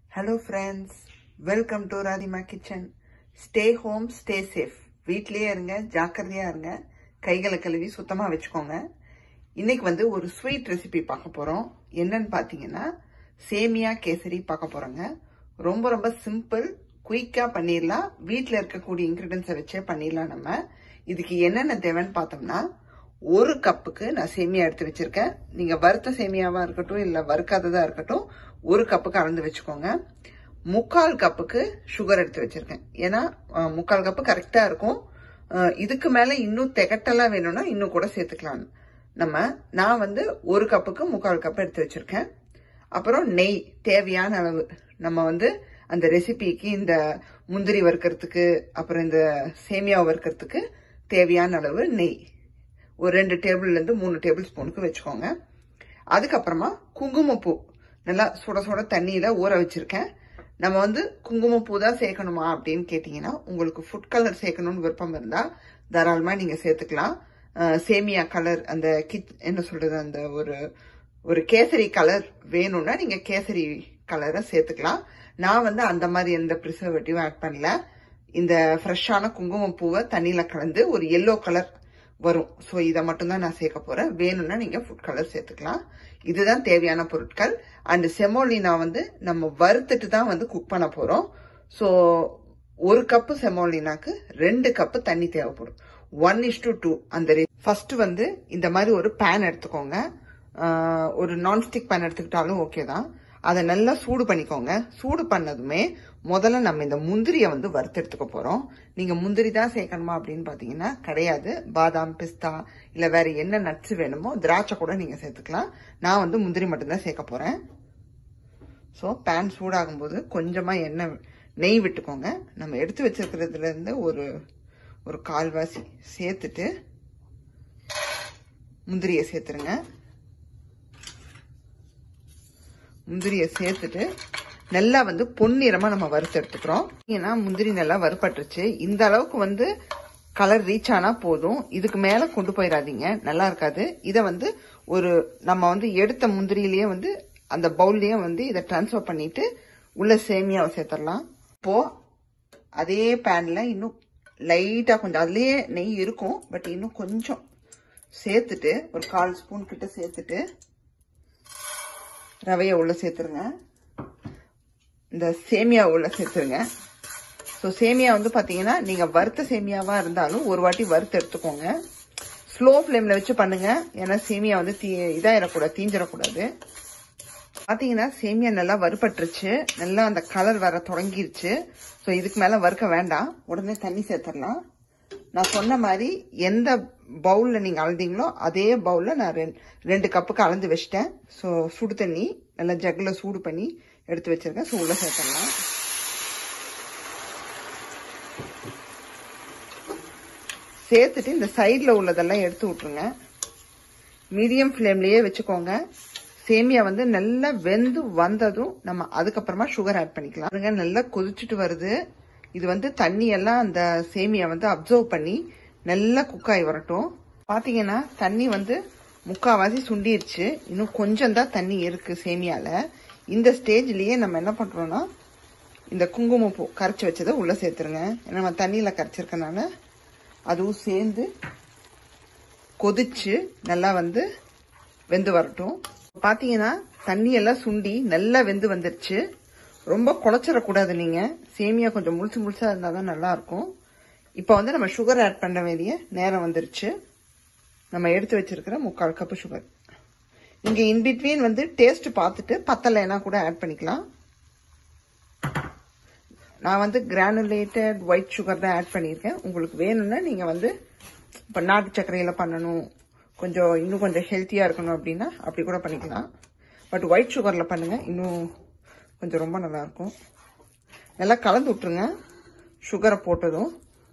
hello friends welcome to Radhima kitchen stay home stay safe வீட்லயே இருங்க ஜாக்கிரதையா இருங்க கைகளை கழுவி சுத்தமாக வச்சுக்கோங்க இன்னைக்கு வந்து ஒரு ஸ்வீட் ரெசிபி பார்க்க போகிறோம் என்னன்னு பார்த்தீங்கன்னா சேமியா கேசரி பார்க்க போகிறோங்க ரொம்ப ரொம்ப சிம்பிள் குயிக்காக பண்ணிடலாம் வீட்டில் இருக்கக்கூடிய இன்க்ரீடியன்ஸை வச்சே பண்ணிடலாம் நம்ம இதுக்கு என்னென்ன தேவைன்னு பார்த்தோம்னா ஒரு கப்புக்கு நான் சேமியா எடுத்து வச்சிருக்கேன் நீங்க வறுத்த சேமியாவா இருக்கட்டும் இல்ல வறுக்காததா இருக்கட்டும் ஒரு கப்பு கலந்து வச்சுக்கோங்க முக்கால் கப்புக்கு சுகர் எடுத்து வச்சிருக்கேன் ஏன்னா அஹ், முக்கால் கப்பு கரெக்டா இருக்கும் அஹ், இதுக்கு மேல இன்னும் திகட்டெல்லாம் வேணும்னா இன்னும் கூட சேர்த்துக்கலாம் நம்ம நான் வந்து ஒரு கப்புக்கு முக்கால் கப் எடுத்து வச்சிருக்கேன் அப்புறம் நெய் தேவையான அளவு நம்ம வந்து அந்த ரெசிபிக்கு இந்த முந்திரி வறுக்கிறதுக்கு அப்புறம் இந்த சேமியா வறுக்கிறதுக்கு தேவையான அளவு நெய் ஒரு ரெண்டு டேபிள்லேருந்து மூணு டேபிள் ஸ்பூனுக்கு வச்சுக்கோங்க அதுக்கப்புறமா குங்குமப்பூ நல்லா சுட சுட தண்ணியில் ஊற வச்சிருக்கேன் நம்ம வந்து குங்குமப்பூ தான் சேர்க்கணுமா அப்படின்னு கேட்டிங்கன்னா உங்களுக்கு ஃபுட் கலர் சேர்க்கணும்னு விருப்பம் இருந்தால் தாராளமாக நீங்கள் சேர்த்துக்கலாம் அஹ் சேமியா கலர் அந்த கிச் என்ன சொல்றது அந்த ஒரு ஒரு கேசரி கலர் வேணும்னா நீங்கள் கேசரி கலரை சேர்த்துக்கலாம் நான் வந்து அந்த மாதிரி எந்த ப்ரிசர்வேட்டிவும் ஆட் பண்ணல இந்த ஃப்ரெஷ்ஷான குங்குமப்பூவை தண்ணியில் கலந்து ஒரு எல்லோ கலர் வரும் ஸோ இதை மட்டும்தான் நான் சேர்க்க போறேன் வேணும்னா நீங்க ஃபுட் கலர் சேர்த்துக்கலாம் இதுதான் தேவையான பொருட்கள் அண்ட் செமோலினா வந்து நம்ம வறுத்துட்டு தான் வந்து குக் பண்ண போறோம் ஸோ ஒரு கப்பு செமோலினாக்கு ரெண்டு கப்பு தண்ணி தேவைப்படும் ஒன் இஸ் டு டூ அந்த ஃபர்ஸ்ட் வந்து இந்த மாதிரி ஒரு பேன் எடுத்துக்கோங்க ஆஹ் ஒரு நான்ஸ்டிக் பேன் எடுத்துக்கிட்டாலும் ஓகே தான் அதை நல்லா சூடு பண்ணிக்கோங்க சூடு பண்ணதுமே முதல்ல நம்ம இந்த முந்திரியை வந்து வறுத்து எடுத்துக்க போறோம் நீங்க முந்திரி தான் சேர்க்கணுமா அப்படின்னு பாத்தீங்கன்னா கிடையாது பாதாம் பிஸ்தா இல்ல வேற என்ன நட்ஸ் வேணுமோ திராட்சை கூட நீங்க சேர்த்துக்கலாம் நான் வந்து முந்திரி மட்டும்தான் சேர்க்க போறேன் ஸோ பேன் சூடாகும் போது கொஞ்சமா எண்ணெய் நெய் விட்டுக்கோங்க நம்ம எடுத்து வச்சிருக்கிறதுல இருந்து ஒரு ஒரு கால்வாசி சேர்த்துட்டு முந்திரியை சேர்த்துருங்க முந்திரியை சேர்த்துட்டு நல்லா வந்து பொன்னிறமா நம்ம வறுத்து எடுத்துக்கிறோம் ஏன்னா முந்திரி நல்லா வறுபட்டுருச்சு இந்த அளவுக்கு வந்து கலர் ரீச் ஆனா போதும் இதுக்கு மேல கொண்டு போயிடாதீங்க நல்லா இருக்காது இதை வந்து ஒரு நம்ம வந்து எடுத்த முந்திரியிலேயே வந்து அந்த பவுல்லயே வந்து இதை டிரான்ஸ்ஃபர் பண்ணிட்டு உள்ள சேமியாவை சேர்த்துடலாம் இப்போ அதே பேன்ல இன்னும் லைட்டா கொஞ்சம் அதுலயே நெய் இருக்கும் பட் இன்னும் கொஞ்சம் சேர்த்துட்டு ஒரு கால் ஸ்பூன் கிட்ட சேர்த்துட்டு ரவையை உள்ள சேர்த்துருங்க இந்த சேமியா உள்ள சேர்த்துருங்க ஸோ சேமியா வந்து பார்த்தீங்கன்னா நீங்கள் வறுத்த சேமியாவா இருந்தாலும் ஒரு வாட்டி வறுத்து எடுத்துக்கோங்க ஸ்லோ ஃப்ளேமில் வச்சு பண்ணுங்க ஏன்னா சேமியா வந்து தீ இதாயிடக்கூடாது தீஞ்சிடக்கூடாது பார்த்தீங்கன்னா சேமியா நல்லா வறுபட்டுருச்சு நல்லா அந்த கலர் வர தொடங்கிருச்சு ஸோ இதுக்கு மேலே வறுக்க வேண்டாம் உடனே தண்ணி சேர்த்துடலாம் நான் சொன்ன மாதிரி எந்த பவுலில் நீங்கள் அளந்தீங்களோ அதே பவுலில் நான் ரெண்டு ரெண்டு கப்புக்கு அளந்து வச்சிட்டேன் ஸோ சுடு தண்ணி நல்லா ஜக்கில் சூடு பண்ணி எடுத்து வச்சிருக்கேன் ஸோ உள்ள சேர்த்துடலாம் சேர்த்துட்டு இந்த சைடில் உள்ளதெல்லாம் எடுத்து விட்ருங்க மீடியம் ஃப்ளேம்லேயே வச்சுக்கோங்க சேமியா வந்து நல்லா வெந்து வந்ததும் நம்ம அதுக்கப்புறமா சுகர் ஆட் பண்ணிக்கலாம் அதுங்க நல்லா கொதிச்சுட்டு வருது இது வந்து தண்ணி எல்லாம் அந்த சேமியா வந்து அப்சர்வ் பண்ணி நல்லா குக் ஆகி வரட்டும் பாத்தீங்கன்னா தண்ணி வந்து முக்காவாசி சுண்டிருச்சு இன்னும் கொஞ்சம் தான் தண்ணி இருக்கு சேமியால இந்த ஸ்டேஜ்லயே நம்ம என்ன பண்றோம்னா இந்த குங்குமப்பூ கரைச்சி வச்சதை உள்ள சேர்த்துருங்க ஏன்னா நம்ம தண்ணியில கரைச்சிருக்கனால அதுவும் சேர்ந்து கொதிச்சு நல்லா வந்து வெந்து வரட்டும் பாத்தீங்கன்னா தண்ணி எல்லாம் சுண்டி நல்லா வெந்து வந்துருச்சு ரொம்ப குழச்சிடக்கூடாது நீங்க சேமியா கொஞ்சம் முழுசு முழுசா இருந்தா தான் நல்லா இருக்கும் இப்போ வந்து நம்ம சுகர் ஆட் பண்ண வேண்டிய நேரம் வந்துருச்சு நம்ம எடுத்து வச்சிருக்கிற முக்கால் கப்பு சுகர் இங்க இன்பிட்வீன் வந்து டேஸ்ட் பார்த்துட்டு பத்தலைன்னா கூட ஆட் பண்ணிக்கலாம் நான் வந்து கிரானுலேட்டட் ஒயிட் சுகர் தான் ஆட் பண்ணியிருக்கேன் உங்களுக்கு வேணும்னா நீங்க வந்து இப்போ நாட்டு சர்க்கரையில பண்ணணும் கொஞ்சம் இன்னும் கொஞ்சம் ஹெல்த்தியா இருக்கணும் அப்படின்னா அப்படி கூட பண்ணிக்கலாம் பட் ஒயிட் சுகர்ல பண்ணுங்க இன்னும் கொஞ்சம் ரொம்ப நல்லா இருக்கும் நல்லா கலந்து விட்டுருங்க சுகரை போட்டதும்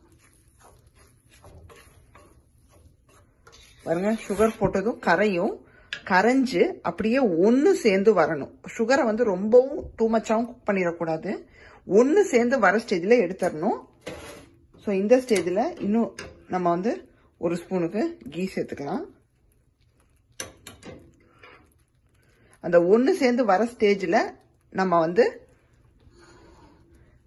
பாருங்க சுகர் போட்டதும் கரையும் கரைஞ்சு அப்படியே ஒன்று சேர்ந்து வரணும் சுகரை வந்து ரொம்பவும் டூ மச்சாவும் குக் பண்ணிடக்கூடாது ஒன்று சேர்ந்து வர ஸ்டேஜில் எடுத்துடணும் ஸோ இந்த ஸ்டேஜில் இன்னும் நம்ம வந்து ஒரு ஸ்பூனுக்கு கீ சேர்த்துக்கலாம் அந்த ஒன்று சேர்ந்து வர ஸ்டேஜில் நம்ம வந்து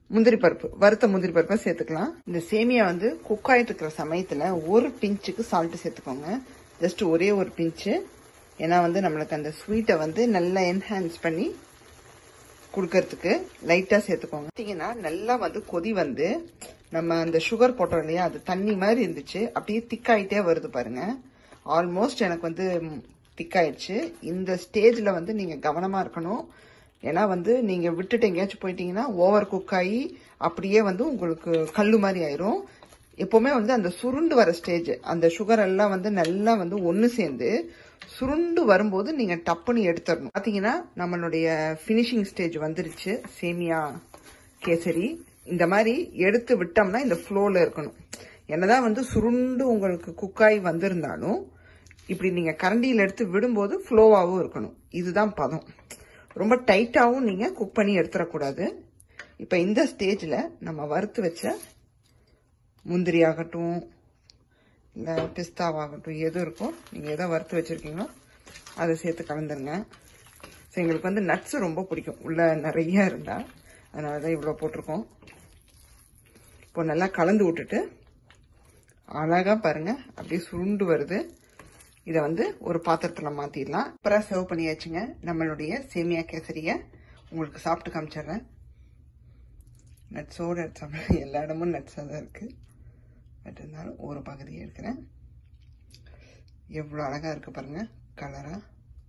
முந்திரி பருப்பு வறுத்த முந்திரி பருப்பை சேர்த்துக்கலாம் இந்த சேமியா வந்து குக் ஆயிட்டு இருக்கிற சமயத்துல ஒரு பிஞ்சுக்கு சால்ட் சேர்த்துக்கோங்க ஜஸ்ட் ஒரே ஒரு பிஞ்சு ஏன்னா வந்து நம்மளுக்கு அந்த ஸ்வீட்டை வந்து நல்லா என்ஹான்ஸ் பண்ணி கொடுக்கறதுக்கு லைட்டாக சேர்த்துக்கோங்க பார்த்தீங்கன்னா நல்லா வந்து கொதி வந்து நம்ம அந்த சுகர் போட்டோம் இல்லையா அது தண்ணி மாதிரி இருந்துச்சு அப்படியே திக்காயிட்டே வருது பாருங்க ஆல்மோஸ்ட் எனக்கு வந்து திக்காயிடுச்சு இந்த ஸ்டேஜில் வந்து நீங்கள் கவனமாக இருக்கணும் ஏன்னா வந்து நீங்கள் விட்டுட்டு எங்கேயாச்சும் போயிட்டீங்கன்னா ஓவர் குக் ஆகி அப்படியே வந்து உங்களுக்கு கல்லு மாதிரி ஆயிரும் எப்போவுமே வந்து அந்த சுருண்டு வர ஸ்டேஜ் அந்த சுகர் எல்லாம் வந்து நல்லா வந்து ஒன்று சேர்ந்து சுருண்டு வரும்போது நீங்கள் டப்புன்னு எடுத்துடணும் பார்த்தீங்கன்னா நம்மளுடைய ஃபினிஷிங் ஸ்டேஜ் வந்துருச்சு சேமியா கேசரி இந்த மாதிரி எடுத்து விட்டோம்னா இந்த ஃப்ளோவில் இருக்கணும் என்னதான் வந்து சுருண்டு உங்களுக்கு குக்காய் வந்திருந்தாலும் இப்படி நீங்கள் கரண்டியில் எடுத்து விடும்போது ஃப்ளோவாகவும் இருக்கணும் இதுதான் பதம் ரொம்ப டைட்டாகவும் நீங்கள் குக் பண்ணி எடுத்துடக்கூடாது இப்போ இந்த ஸ்டேஜில் நம்ம வறுத்து வச்ச முந்திரி ஆகட்டும் இல்லை பிஸ்தாவாகட்டும் எது இருக்கோ நீங்கள் எதை வறுத்து வச்சுருக்கீங்களோ அதை சேர்த்து கலந்துருங்க ஸோ எங்களுக்கு வந்து நட்ஸு ரொம்ப பிடிக்கும் உள்ள நிறைய இருந்தால் அதனால தான் இவ்வளோ போட்டிருக்கோம் இப்போ நல்லா கலந்து விட்டுட்டு அழகாக பாருங்கள் அப்படியே சுருண்டு வருது இதை வந்து ஒரு பாத்திரத்தில் மாற்றிடலாம் அப்புறம் சர்வ் பண்ணியாச்சுங்க நம்மளுடைய சேமியா கேசரியை உங்களுக்கு சாப்பிட்டு காமிச்சிடுறேன் நட்ஸோடு சாப்பிட எல்லா இடமும் நட்ஸாக தான் இருக்குது பட் இருந்தாலும் ஒரு பகுதியை எடுக்கிறேன் எவ்வளோ அழகாக இருக்குது பாருங்கள் கலராக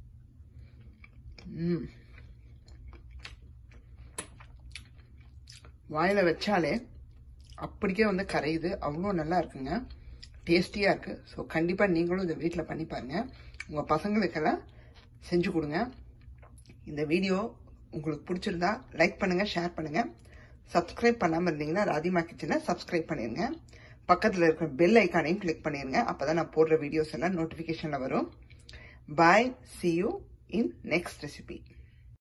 ம் வாயில் வச்சாலே அப்படிக்கே வந்து கரையுது அவ்வளோ நல்லா இருக்குங்க டேஸ்டியாக இருக்குது ஸோ கண்டிப்பாக நீங்களும் இதை வீட்டில் பண்ணி பாருங்கள் உங்கள் பசங்களுக்கெல்லாம் செஞ்சு கொடுங்க இந்த வீடியோ உங்களுக்கு பிடிச்சிருந்தா லைக் பண்ணுங்கள் ஷேர் பண்ணுங்கள் சப்ஸ்கிரைப் பண்ணாமல் இருந்தீங்கன்னா ராதிமா கிச்சனை சப்ஸ்கிரைப் பண்ணிடுங்க பக்கத்தில் இருக்கிற பெல் ஐக்கானையும் கிளிக் பண்ணிடுங்க அப்போ தான் நான் போடுற வீடியோஸ் எல்லாம் நோட்டிஃபிகேஷனில் வரும் bye see you in next recipe